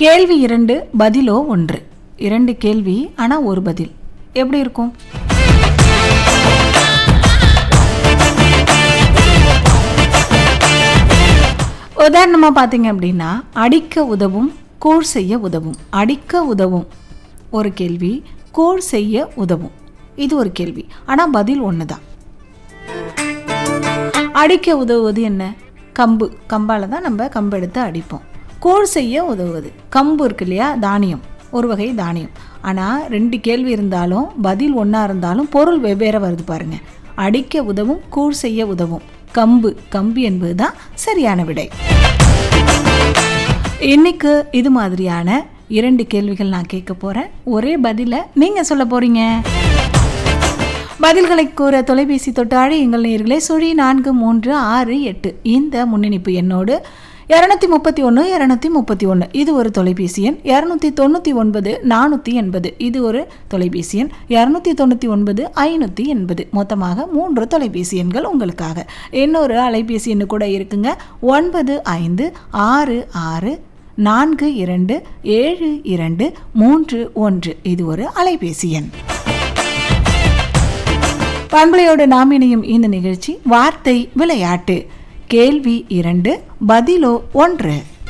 கேள்வி இரண்டு பதிலோ ஒன்று இரண்டு கேள்வி ஆனால் ஒரு பதில் எப்படி இருக்கும் உதாரணமாக பார்த்தீங்க அப்படின்னா அடிக்க உதவும் கூழ் செய்ய உதவும் அடிக்க உதவும் ஒரு கேள்வி கூழ் செய்ய உதவும் இது ஒரு கேள்வி ஆனால் பதில் ஒன்று தான் அடிக்க உதவுவது என்ன கம்பு கம்பால் தான் நம்ம கம்பு எடுத்து அடிப்போம் கூழ் செய்ய உதவுவது கம்பு இருக்கு இல்லையா தானியம் ஒரு வகை தானியம் ஆனால் ரெண்டு கேள்வி இருந்தாலும் பதில் ஒன்றா இருந்தாலும் பொருள் வெவ்வேறு வருது பாருங்க அடிக்க உதவும் கூழ் செய்ய உதவும் கம்பு கம்பு என்பது தான் சரியான விடை இன்னைக்கு இது மாதிரியான இரண்டு கேள்விகள் நான் கேட்க போகிறேன் ஒரே பதிலை நீங்கள் சொல்ல போகிறீங்க பதில்களை கூற தொலைபேசி தொட்டு அழையுங்கள் நேர்களே சுழி நான்கு மூன்று ஆறு எட்டு இந்த முன்னணிப்பு எண்ணோடு இரநூத்தி முப்பத்தி ஒன்று இரநூத்தி முப்பத்தி ஒன்று இது ஒரு தொலைபேசி எண் இரநூத்தி தொண்ணூற்றி ஒன்பது நானூற்றி எண்பது இது ஒரு தொலைபேசி எண் இரநூத்தி தொண்ணூற்றி ஒன்பது ஐநூற்றி எண்பது மொத்தமாக மூன்று தொலைபேசி எண்கள் உங்களுக்காக இன்னொரு அலைபேசி எண்ணு கூட இருக்குங்க ஒன்பது ஐந்து ஆறு ஆறு நான்கு இரண்டு ஏழு இரண்டு மூன்று ஒன்று இது ஒரு அலைபேசி எண் பண்பலையோடு நாம் இணையும் இந்த நிகழ்ச்சி வார்த்தை விளையாட்டு கேள்வி இரண்டு பதிலோ ஒன்று